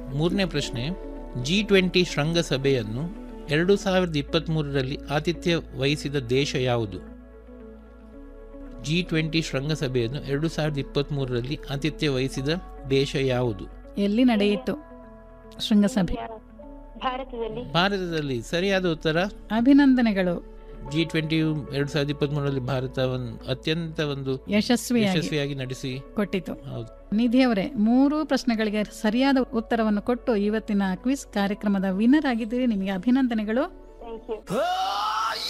ಮೂರನೇ ಪ್ರಶ್ನೆ G twenty ಶೃಂಗಸಭೆಯನ್ನು ಎರಡು ಸಾವಿರದ ಇಪ್ಪತ್ತ್ಮೂರರಲ್ಲಿ ಆತಿಥ್ಯ ವಹಿಸಿದ ದೇಶ ಯಾವುದು ಜಿ ಟ್ವೆಂಟಿ ಶೃಂಗಸಭೆಯನ್ನು ಎರಡು ಸಾವಿರದ ಇಪ್ಪತ್ತ್ಮೂರರಲ್ಲಿ ಆತಿಥ್ಯ ವಹಿಸಿದ ದೇಶ ಯಾವುದು ಎಲ್ಲಿ ನಡೆಯಿತು ಶೃಂಗಸಭೆ ಭಾರತದಲ್ಲಿ ಭಾರತದಲ್ಲಿ ಸರಿಯಾದ ಉತ್ತರ ಅಭಿನಂದನೆಗಳು ಜಿ ಟ್ವೆಂಟಿ ಎರಡು ಸಾವಿರದ ಇಪ್ಪತ್ತ್ಮೂರರಲ್ಲಿ ಭಾರತ ಒಂದು ಅತ್ಯಂತ ಒಂದು ಯಶಸ್ವಿಯಾಗಿ ಯಶಸ್ವಿಯಾಗಿ ನಡೆಸಿ ಕೊಟ್ಟಿತು ಹೌದು ನಿಧಿಯವರೇ ಮೂರು ಪ್ರಶ್ನೆಗಳಿಗೆ ಸರಿಯಾದ ಉತ್ತರವನ್ನು ಕೊಟ್ಟು ಇವತ್ತಿನ ಕ್ವಿಸ್ ಕಾರ್ಯಕ್ರಮದ ವಿನ್ನರ್ ಆಗಿದ್ದೀರಿ ನಿಮಗೆ ಅಭಿನಂದನೆಗಳು ಥ್ಯಾಂಕ್ ಯು